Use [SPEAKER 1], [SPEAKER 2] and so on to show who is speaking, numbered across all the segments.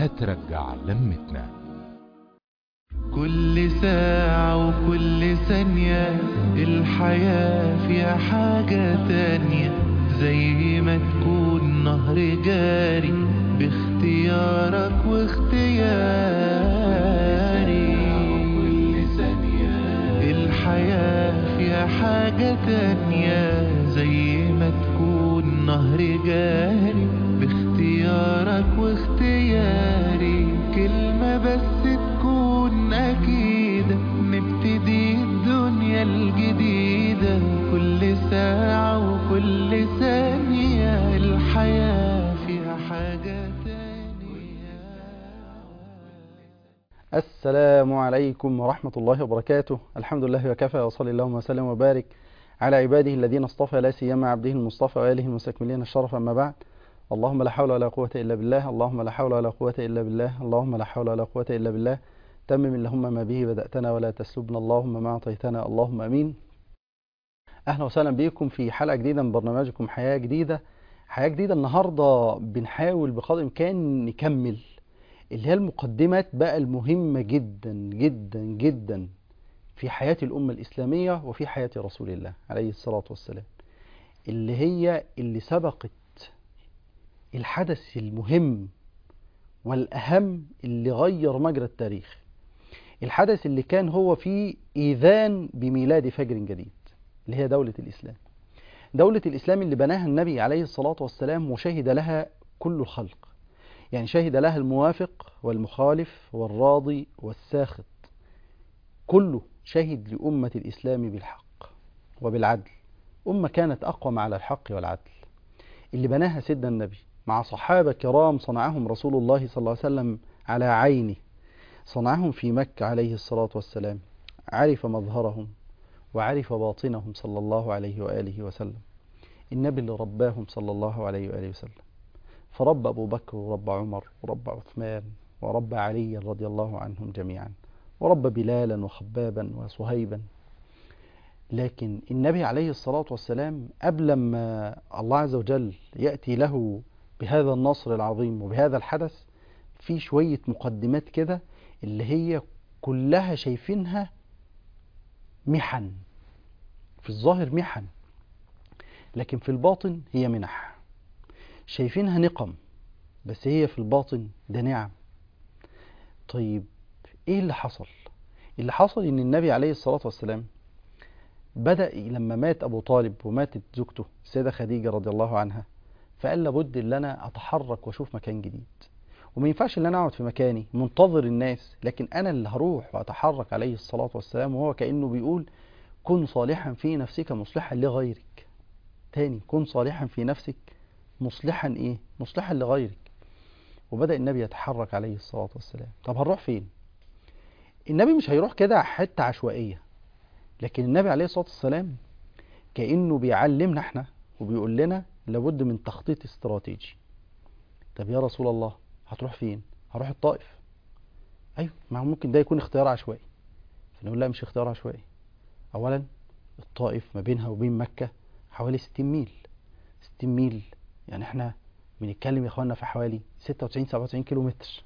[SPEAKER 1] هترجع لمتنا
[SPEAKER 2] كل ساعة وكل ثانية الحياة فيها حاجة تانية زي ما تكون نهر جاري باختيارك واختياري كل ثانية الحياة فيها حاجة تانية زي ما تكون نهر جاري باختيارك واختياري كلمة بس تكون أكيدة نبتدي الدنيا الجديدة كل ساعة وكل ثانية الحياة فيها حاجة تانية
[SPEAKER 3] السلام عليكم ورحمة الله وبركاته الحمد لله وكفى وصلي اللهم وسلم وبارك على عباده الذين اصطفى لا سيما عبده المصطفى وآله المستكملين الشرف أما بعد اللهم لا حول ولا قوة إلا بالله اللهم لا حول ولا قوة إلا بالله اللهم لا حول ولا قوة إلا بالله تمم اللهم ما به بدأتنا ولا تسلبنا اللهم ما أعطيتنا اللهم أمين أهلا وسهلا بكم في حلقة جديدة من برنامجكم حياة جديدة حياة جديدة النهاردة بنحاول بقدر الإمكان نكمل اللي هي المقدمات بقى المهمة جدا جدا جدا في حياة الأمة الإسلامية وفي حياة رسول الله عليه الصلاة والسلام اللي هي اللي سبقت الحدث المهم والأهم اللي غير مجرى التاريخ الحدث اللي كان هو فيه إيذان بميلاد فجر جديد اللي هي دولة الإسلام دولة الإسلام اللي بناها النبي عليه الصلاة والسلام وشهد لها كل الخلق يعني شهد لها الموافق والمخالف والراضي والساخط كله شهد لأمة الإسلام بالحق وبالعدل أمة كانت أقوم على الحق والعدل اللي بناها سيدنا النبي مع صحابة كرام صنعهم رسول الله صلى الله عليه وسلم على عينه صنعهم في مكة عليه الصلاة والسلام عرف مظهرهم وعرف باطنهم صلى الله عليه وآله وسلم النبي اللي رباهم صلى الله عليه وآله وسلم فرب أبو بكر ورب عمر ورب عثمان ورب علي رضي الله عنهم جميعا ورب بلالا وخبابا وصهيبا لكن النبي عليه الصلاة والسلام قبل ما الله عز وجل يأتي له بهذا النصر العظيم وبهذا الحدث في شوية مقدمات كده اللي هي كلها شايفينها محن في الظاهر محن لكن في الباطن هي منح شايفينها نقم بس هي في الباطن ده نعم طيب ايه اللي حصل اللي حصل ان النبي عليه الصلاة والسلام بدأ لما مات ابو طالب وماتت زوجته السيدة خديجة رضي الله عنها فقال لابد ان انا اتحرك واشوف مكان جديد وما ينفعش ان انا اقعد في مكاني منتظر الناس لكن انا اللي هروح واتحرك عليه الصلاة والسلام وهو كأنه بيقول كن صالحا في نفسك مصلحا لغيرك تاني كن صالحا في نفسك مصلحا ايه مصلحا لغيرك وبدأ النبي يتحرك عليه الصلاة والسلام طب هنروح فين النبي مش هيروح كده حتة عشوائية لكن النبي عليه الصلاة والسلام كأنه بيعلمنا احنا وبيقول لنا لابد من تخطيط استراتيجي طب يا رسول الله هتروح فين هروح الطائف ايوه ما هو ممكن ده يكون اختيار عشوائي فنقول لا مش اختيار عشوائي اولا الطائف ما بينها وبين مكة حوالي 60 ميل 60 ميل يعني احنا بنتكلم يا اخوانا في حوالي 96 97 كيلو متر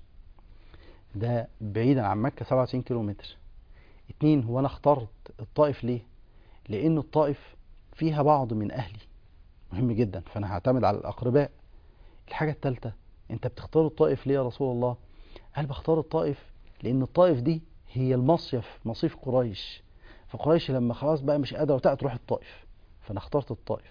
[SPEAKER 3] ده بعيدا عن مكة 97 كيلو متر اتنين هو انا اخترت الطائف ليه لان الطائف فيها بعض من اهلي مهم جدا فانا هعتمد على الاقرباء الحاجة الثالثة انت بتختار الطائف ليه يا رسول الله قال بختار الطائف لان الطائف دي هي المصيف مصيف قريش فقريش لما خلاص بقى مش قادرة وتقع تروح الطائف فانا اخترت الطائف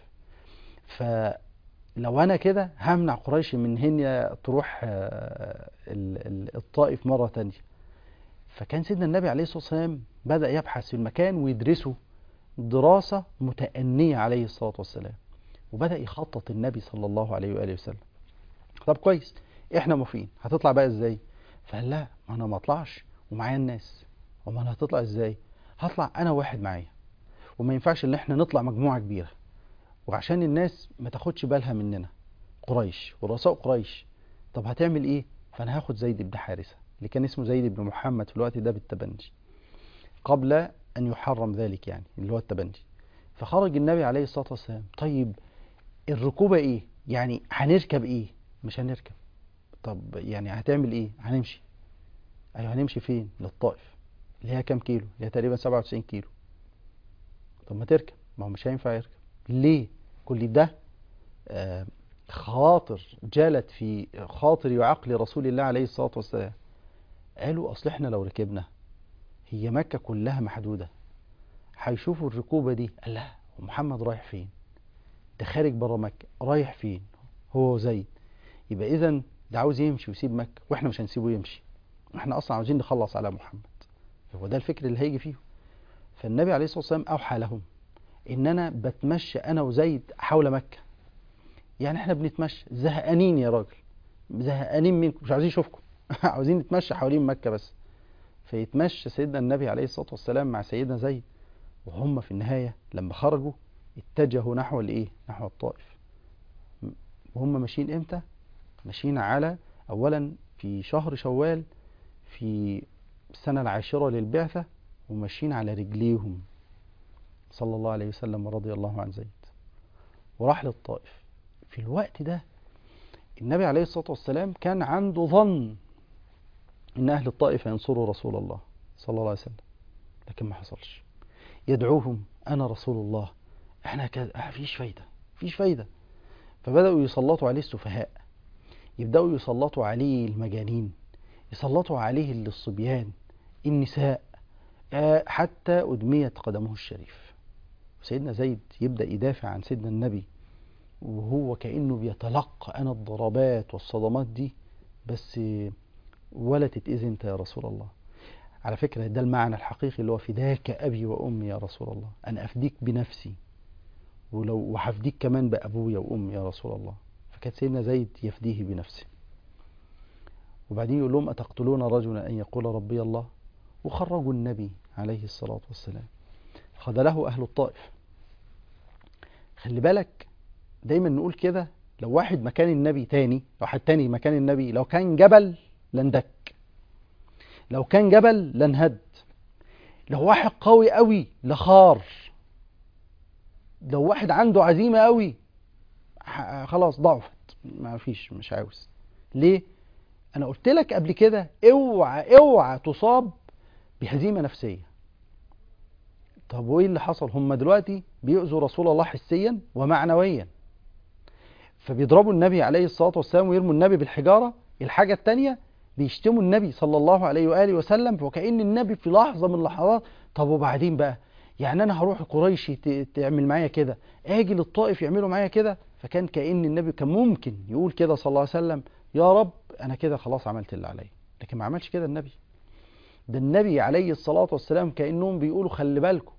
[SPEAKER 3] فلو انا كده همنع قريش من هن تروح الطائف مرة تانية فكان سيدنا النبي عليه الصلاة والسلام بدأ يبحث في المكان ويدرسه دراسة متأنية عليه الصلاة والسلام وبدأ يخطط النبي صلى الله عليه وآله وسلم طب كويس احنا موافقين هتطلع بقى ازاي فقال لا ما انا ما اطلعش ومعايا الناس وما انا هتطلع ازاي هطلع انا واحد معايا وما ينفعش ان احنا نطلع مجموعة كبيرة وعشان الناس ما تاخدش بالها مننا قريش ورؤساء قريش طب هتعمل ايه فانا هاخد زيد بن حارثة اللي كان اسمه زيد بن محمد في الوقت ده بالتبنجي قبل ان يحرم ذلك يعني اللي هو التبنجي فخرج النبي عليه الصلاة والسلام طيب الركوبة ايه يعني هنركب ايه مش هنركب طب يعني هتعمل ايه هنمشي ايوه هنمشي فين للطائف اللي هي كام كيلو اللي هي تقريبا 97 كيلو طب ما تركب ما هو مش هينفع يركب ليه كل ده آه خاطر جالت في خاطر وعقل رسول الله عليه الصلاة والسلام قالوا أصل احنا لو ركبنا هي مكة كلها محدودة هيشوفوا الركوبة دي قال لا محمد رايح فين ده خارج بره مكة رايح فين هو زيد يبقى إذا ده عاوز يمشي ويسيب مكة واحنا مش هنسيبه يمشي احنا أصلا عاوزين نخلص على محمد هو ده الفكر اللي هيجي فيه فالنبي عليه الصلاة والسلام أوحى لهم إن أنا بتمشى أنا وزيد حول مكة يعني احنا بنتمشى زهقانين يا راجل زهقانين منكم مش عاوزين نشوفكم عاوزين نتمشى حوالين مكة بس فيتمشى سيدنا النبي عليه الصلاة والسلام مع سيدنا زيد وهم في النهاية لما خرجوا اتجهوا نحو الايه نحو الطائف وهم ماشيين امتى ماشيين على اولا في شهر شوال في السنة العاشرة للبعثة وماشيين على رجليهم صلى الله عليه وسلم ورضي الله عن زيد وراح للطائف في الوقت ده النبي عليه الصلاة والسلام كان عنده ظن ان اهل الطائف ينصروا رسول الله صلى الله عليه وسلم لكن ما حصلش يدعوهم انا رسول الله احنا كذا مفيش فايده مفيش فايده فبداوا يسلطوا عليه السفهاء يبداوا يسلطوا عليه المجانين يسلطوا عليه الصبيان النساء آه حتى ادميت قدمه الشريف سيدنا زيد يبدا يدافع عن سيدنا النبي وهو كانه بيتلقى انا الضربات والصدمات دي بس ولا تتاذي انت يا رسول الله على فكرة ده المعنى الحقيقي اللي هو فداك أبي وأمي يا رسول الله أنا أفديك بنفسي ولو وهفديك كمان بأبويا وأمي يا رسول الله فكان سيدنا زيد يفديه بنفسه وبعدين يقول لهم أتقتلون رجلا أن يقول ربي الله وخرجوا النبي عليه الصلاة والسلام خذله أهل الطائف خلي بالك دايما نقول كده لو واحد مكان النبي تاني لو واحد تاني مكان النبي لو كان جبل لندك لو كان جبل لانهد لو واحد قوي قوي لخار لو واحد عنده عزيمة قوي خلاص ضعفت ما فيش مش عاوز ليه انا قلت لك قبل كده اوعى اوعى تصاب بهزيمة نفسية طب وايه اللي حصل هم دلوقتي بيؤذوا رسول الله حسيا ومعنويا فبيضربوا النبي عليه الصلاة والسلام ويرموا النبي بالحجارة الحاجة التانية بيشتموا النبي صلى الله عليه وآله وسلم وكأن النبي في لحظة من اللحظات طب وبعدين بقى يعني أنا هروح قريش تعمل معايا كده أجي للطائف يعملوا معايا كده فكان كأن النبي كان ممكن يقول كده صلى الله عليه وسلم يا رب أنا كده خلاص عملت اللي عليا لكن ما عملش كده النبي ده النبي عليه الصلاة والسلام كأنهم بيقولوا خلي بالكم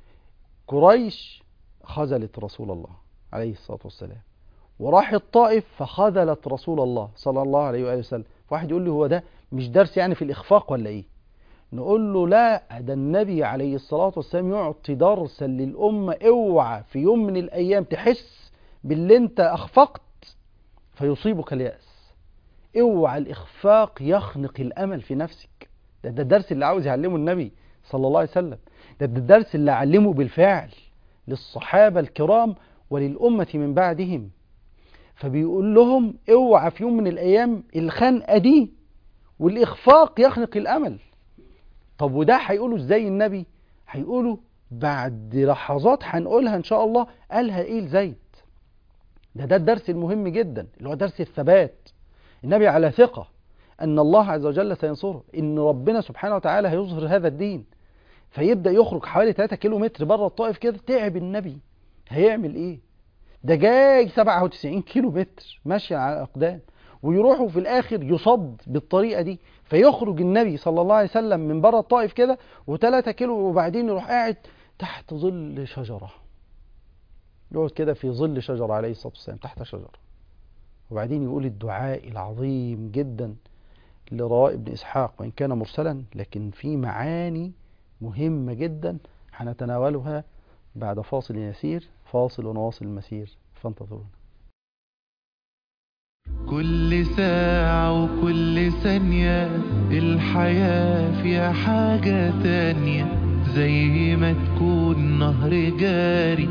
[SPEAKER 3] قريش خذلت رسول الله عليه الصلاة والسلام وراح الطائف فخذلت رسول الله صلى الله عليه وآله وسلم واحد يقول لي هو ده مش درس يعني في الإخفاق ولا إيه نقول له لا ده النبي عليه الصلاة والسلام يعطي درسا للأمة اوعى في يوم من الأيام تحس باللي انت أخفقت فيصيبك اليأس اوعى الإخفاق يخنق الأمل في نفسك ده ده الدرس اللي عاوز يعلمه النبي صلى الله عليه وسلم ده ده الدرس اللي علمه بالفعل للصحابة الكرام وللأمة من بعدهم فبيقول لهم اوعى في يوم من الايام الخنقه دي والاخفاق يخنق الامل طب وده هيقوله ازاي النبي هيقوله بعد لحظات هنقولها ان شاء الله قالها ايه لزيد ده ده الدرس المهم جدا اللي هو درس الثبات النبي على ثقه ان الله عز وجل سينصره ان ربنا سبحانه وتعالى هيظهر هذا الدين فيبدا يخرج حوالي 3 كيلو متر بره الطائف كده تعب النبي هيعمل ايه ده جاي 97 كيلو متر ماشي على الاقدام ويروحوا في الاخر يصد بالطريقه دي فيخرج النبي صلى الله عليه وسلم من بره الطائف كده و3 كيلو وبعدين يروح قاعد تحت ظل شجره يقعد كده في ظل شجره عليه الصلاه والسلام تحت شجره وبعدين يقول الدعاء العظيم جدا لرواء ابن اسحاق وان كان مرسلا لكن في معاني مهمه جدا هنتناولها بعد فاصل يسير فاصل ونواصل المسير فانتظرونا
[SPEAKER 2] كل ساعة وكل ثانية الحياة فيها حاجة تانية زي ما تكون نهر جاري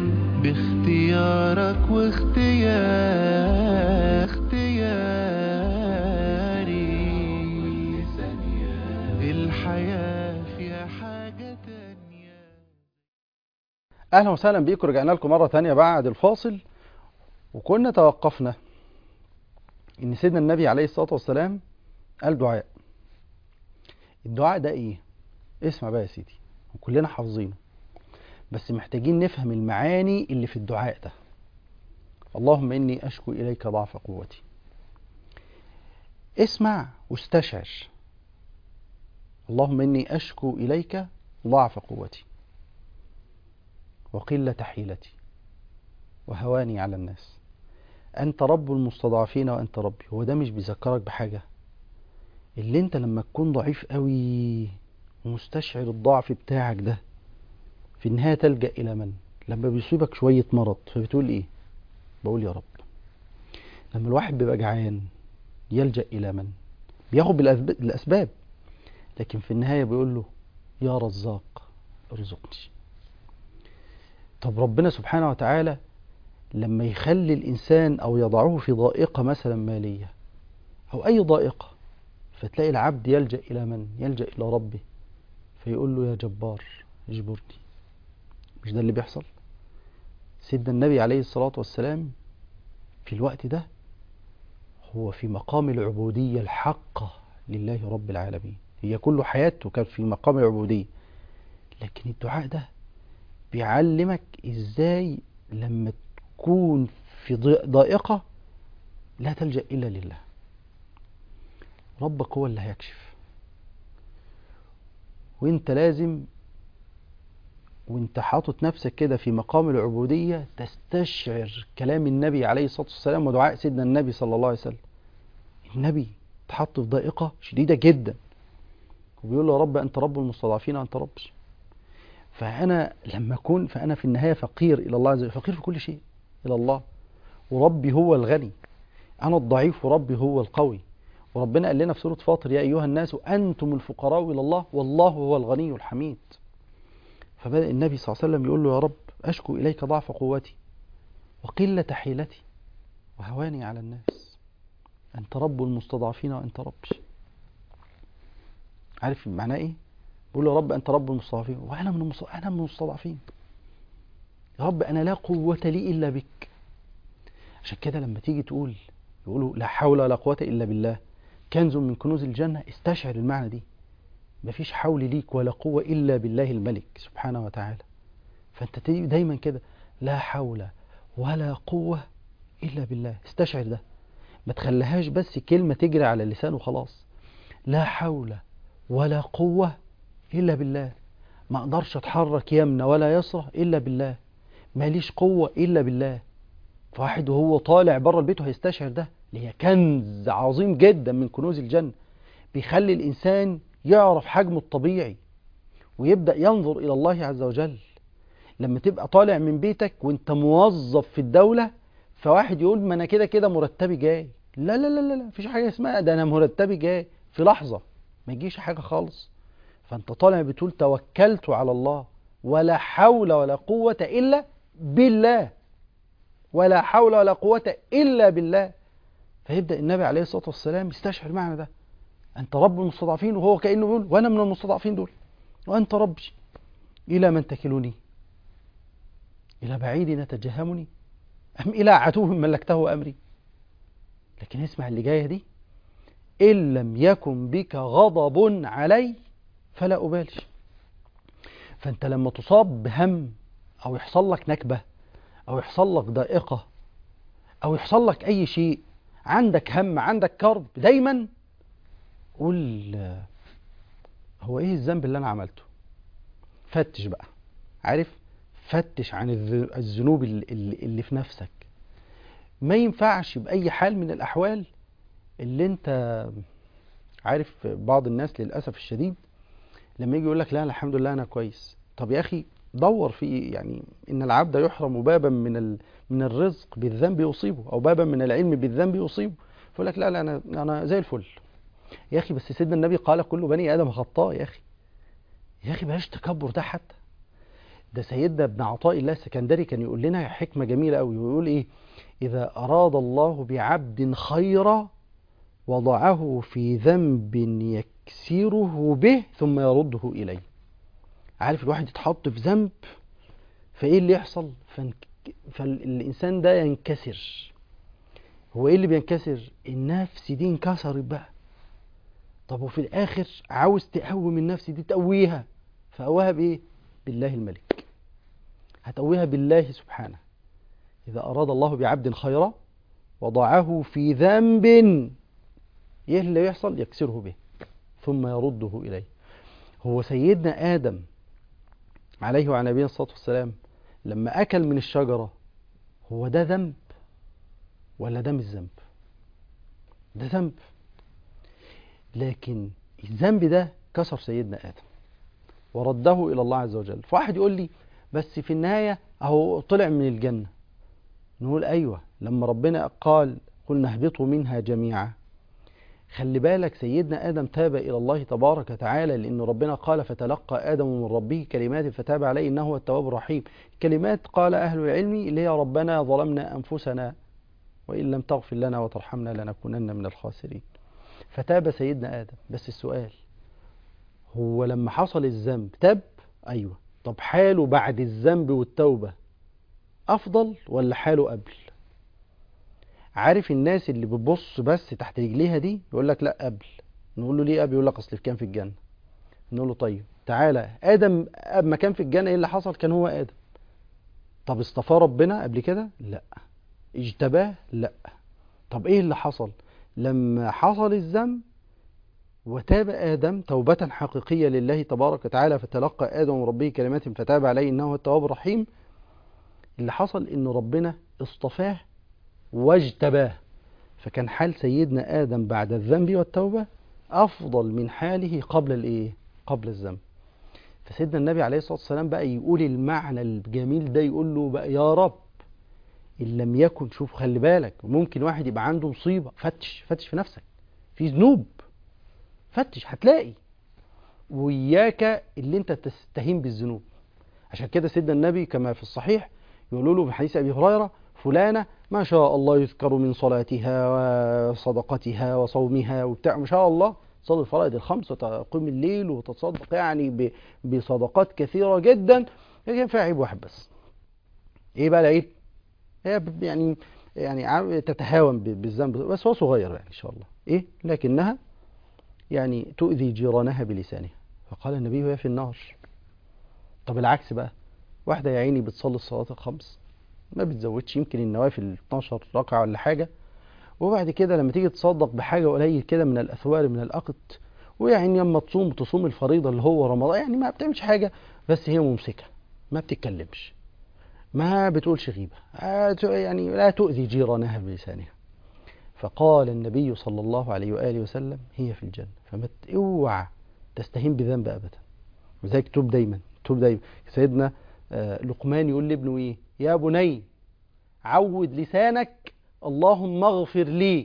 [SPEAKER 2] باختيارك واختيار اختياري الحياة فيها حاجة تانية
[SPEAKER 3] اهلا وسهلا بيكم رجعنا لكم مره تانية بعد الفاصل وكنا توقفنا ان سيدنا النبي عليه الصلاه والسلام قال دعاء الدعاء ده ايه اسمع بقى يا سيدي وكلنا حافظينه بس محتاجين نفهم المعاني اللي في الدعاء ده اللهم اني اشكو اليك ضعف قوتي اسمع واستشعر اللهم اني اشكو اليك ضعف قوتي وقلة حيلتي وهواني على الناس أنت رب المستضعفين وأنت ربي هو ده مش بيذكرك بحاجة اللي أنت لما تكون ضعيف قوي ومستشعر الضعف بتاعك ده في النهاية تلجأ إلى من لما بيصيبك شوية مرض فبتقول إيه بقول يا رب لما الواحد بيبقى جعان يلجأ إلى من بياخد بالأسب- بالأسباب لكن في النهاية بيقول له يا رزاق ارزقني طب ربنا سبحانه وتعالى لما يخلي الإنسان أو يضعه في ضائقة مثلا مالية أو أي ضائقة فتلاقي العبد يلجأ إلى من؟ يلجأ إلى ربه فيقول له يا جبار اجبرني مش ده اللي بيحصل؟ سيدنا النبي عليه الصلاة والسلام في الوقت ده هو في مقام العبودية الحقة لله رب العالمين هي كل حياته كانت في مقام العبودية لكن الدعاء ده بيعلمك ازاي لما تكون في ضي- ضائقة لا تلجأ إلا لله ربك هو اللي هيكشف وانت لازم وانت حاطط نفسك كده في مقام العبودية تستشعر كلام النبي عليه الصلاة والسلام ودعاء سيدنا النبي صلى الله عليه وسلم النبي اتحط في ضائقة شديدة جدا وبيقول له يا رب أنت رب المستضعفين وأنت ربي فأنا لما أكون فأنا في النهاية فقير إلى الله عز وجل فقير في كل شيء إلى الله وربي هو الغني أنا الضعيف وربي هو القوي وربنا قال لنا في سورة فاطر يا أيها الناس أنتم الفقراء إلى الله والله هو الغني الحميد فبدأ النبي صلى الله عليه وسلم يقول له يا رب أشكو إليك ضعف قوتي وقلة حيلتي وهواني على الناس أنت رب المستضعفين وأنت ربي عارف معناه إيه؟ بقول له يا رب أنت رب المستضعفين وأنا من المستضعفين أنا من المستضعفين يا رب أنا لا قوة لي إلا بك عشان كده لما تيجي تقول يقولوا لا حول ولا قوة إلا بالله كنز من كنوز الجنة استشعر المعنى دي مفيش حول ليك ولا قوة إلا بالله الملك سبحانه وتعالى فأنت تيجي دايما كده لا حول ولا قوة إلا بالله استشعر ده ما تخليهاش بس كلمة تجري على اللسان وخلاص لا حول ولا قوة إلا بالله ما أقدرش أتحرك يمنى ولا يسرى إلا بالله ماليش قوة إلا بالله فواحد وهو طالع بره البيت هيستشعر ده اللي هي كنز عظيم جدا من كنوز الجنة بيخلي الإنسان يعرف حجمه الطبيعي ويبدأ ينظر إلى الله عز وجل لما تبقى طالع من بيتك وانت موظف في الدولة فواحد يقول ما انا كده كده مرتبي جاي لا لا لا لا لا مفيش حاجة اسمها ده انا مرتبي جاي في لحظة ما يجيش حاجة خالص فانت طالع بتقول توكلت على الله ولا حول ولا قوة إلا بالله ولا حول ولا قوة إلا بالله فيبدأ النبي عليه الصلاة والسلام يستشعر معنى ده أنت رب المستضعفين وهو كأنه بيقول وأنا من المستضعفين دول وأنت ربي إلى من تكلني إلى بعيد نتجهمني أم إلى عدو ملكته أمري لكن اسمع اللي جاية دي إن لم يكن بك غضب علي فلا أبالي فأنت لما تصاب بهم أو يحصل لك نكبة أو يحصل لك ضائقة أو يحصل لك أي شيء عندك هم عندك كرب دايما قول آه، هو إيه الذنب اللي أنا عملته فتش بقى عارف فتش عن الذ- الذنوب اللي, اللي اللي في نفسك ما ينفعش بأي حال من الأحوال اللي أنت عارف بعض الناس للأسف الشديد لما يجي يقول لك لا الحمد لله أنا كويس طب يا أخي دور في يعني إن العبد يحرم بابا من ال... من الرزق بالذنب يصيبه أو بابا من العلم بالذنب يصيبه فيقول لك لا لا أنا أنا زي الفل يا أخي بس سيدنا النبي قال كل بني آدم خطاء يا أخي يا أخي بلاش تكبر ده حتى ده سيدنا ابن عطاء الله السكندري كان يقول لنا حكمة جميلة قوي ويقول إيه إذا أراد الله بعبد خيرا وضعه في ذنب يكسره به ثم يرده إليه عارف الواحد يتحط في ذنب فإيه اللي يحصل فانك... فالإنسان ده ينكسر هو إيه اللي بينكسر النفس دي انكسرت بقى طب وفي الآخر عاوز تقوم النفس دي تقويها فقواها بإيه بالله الملك هتقويها بالله سبحانه إذا أراد الله بعبد خيرا وضعه في ذنب ايه اللي يحصل يكسره به ثم يرده إليه هو سيدنا آدم عليه وعلى نبينا الصلاة والسلام لما أكل من الشجرة هو ده ذنب ولا ده مش ذنب ده ذنب لكن الذنب ده كسر سيدنا آدم ورده إلى الله عز وجل فواحد يقول لي بس في النهاية أهو طلع من الجنة نقول أيوة لما ربنا قال قلنا اهبطوا منها جميعا خلي بالك سيدنا آدم تاب إلى الله تبارك وتعالى لأن ربنا قال فتلقى آدم من ربه كلمات فتاب عليه إنه هو التواب الرحيم كلمات قال أهل العلم اللي هي ربنا ظلمنا أنفسنا وإن لم تغفر لنا وترحمنا لنكونن من الخاسرين فتاب سيدنا آدم بس السؤال هو لما حصل الذنب تاب أيوة طب حاله بعد الذنب والتوبة أفضل ولا حاله قبل عارف الناس اللي بتبص بس تحت رجليها دي يقول لك لا قبل نقول له ليه قبل يقول لك اصل كان في الجنه نقول له طيب تعالى ادم ما كان في الجنه ايه اللي حصل كان هو ادم طب اصطفاه ربنا قبل كده لا اجتباه لا طب ايه اللي حصل لما حصل الذنب وتاب آدم توبة حقيقية لله تبارك وتعالى فتلقى آدم من ربه كلمات فتاب عليه إنه هو التواب الرحيم اللي حصل إن ربنا اصطفاه واجتباه فكان حال سيدنا آدم بعد الذنب والتوبة أفضل من حاله قبل الإيه؟ قبل الذنب فسيدنا النبي عليه الصلاة والسلام بقى يقول المعنى الجميل ده يقول له بقى يا رب إن لم يكن شوف خلي بالك ممكن واحد يبقى عنده مصيبة فتش فتش في نفسك في ذنوب فتش هتلاقي وإياك اللي أنت تستهين بالذنوب عشان كده سيدنا النبي كما في الصحيح يقولوا له في حديث أبي هريرة فلانة ما شاء الله يذكر من صلاتها وصدقتها وصومها وبتاع ما شاء الله تصلي الفرائض الخمس وتقوم الليل وتتصدق يعني بصدقات كثيرة جدا لكن فيها عيب واحد بس ايه بقى العيب؟ هي يعني يعني تتهاون بالذنب بس هو صغير يعني ان شاء الله ايه لكنها يعني تؤذي جيرانها بلسانها فقال النبي وهي في النار طب العكس بقى واحدة يا عيني بتصلي الصلاة الخمس ما بتزودش يمكن النوافل 12 ركعة ولا حاجة وبعد كده لما تيجي تصدق بحاجة قليل كده من الأثوار من الأقط ويعني لما تصوم تصوم الفريضة اللي هو رمضان يعني ما بتعملش حاجة بس هي ممسكة ما بتتكلمش ما بتقولش غيبة يعني لا تؤذي جيرانها بلسانها فقال النبي صلى الله عليه وآله وسلم هي في الجنة فما اوعى تستهين بذنب أبدا وذلك توب دايما توب دايما سيدنا لقمان يقول لابنه ايه يا بني عود لسانك اللهم اغفر لي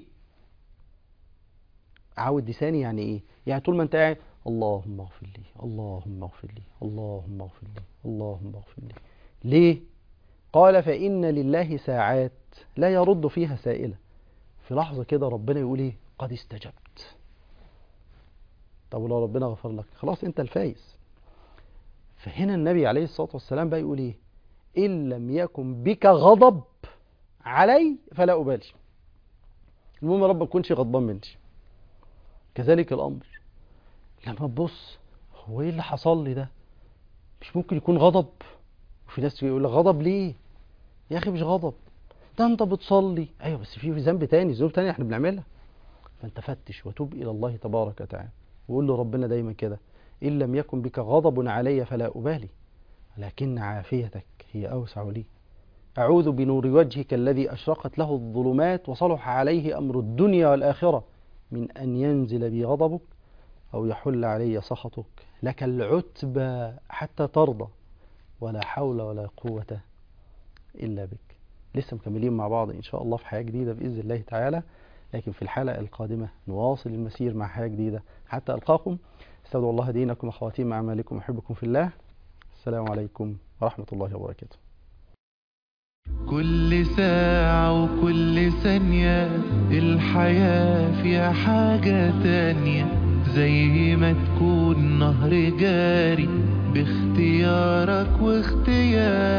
[SPEAKER 3] عود لساني يعني ايه يعني طول ما انت قاعد اللهم اغفر لي اللهم اغفر لي اللهم اغفر لي اللهم اغفر لي ليه قال فإن لله ساعات لا يرد فيها سائلة في لحظة كده ربنا يقول ايه قد استجبت طب ولو ربنا غفر لك خلاص انت الفايز فهنا النبي عليه الصلاة والسلام بقى يقول ايه إن لم يكن بك غضب علي فلا أبالي المهم يا رب ما تكونش غضبان مني كذلك الأمر لما تبص هو ايه اللي حصل لي ده مش ممكن يكون غضب وفي ناس يقول لك غضب ليه يا أخي مش غضب ده أنت بتصلي أيوة بس في ذنب تاني ذنوب تانية احنا بنعملها فأنت فتش وتوب إلى الله تبارك وتعالى وقول له ربنا دايما كده إن لم يكن بك غضب علي فلا أبالي لكن عافيتك هي أوسع لي أعوذ بنور وجهك الذي أشرقت له الظلمات وصلح عليه أمر الدنيا والآخرة من أن ينزل بي غضبك أو يحل علي سخطك لك العتبى حتى ترضى ولا حول ولا قوة إلا بك لسه مكملين مع بعض إن شاء الله في حياة جديدة بإذن الله تعالى لكن في الحلقة القادمة نواصل المسير مع حياة جديدة حتى ألقاكم استودع الله دينكم وخواتيم أعمالكم أحبكم في الله السلام عليكم ورحمة الله وبركاته
[SPEAKER 2] كل ساعة وكل ثانية الحياة فيها حاجة تانية زي ما تكون نهر جاري باختيارك واختياري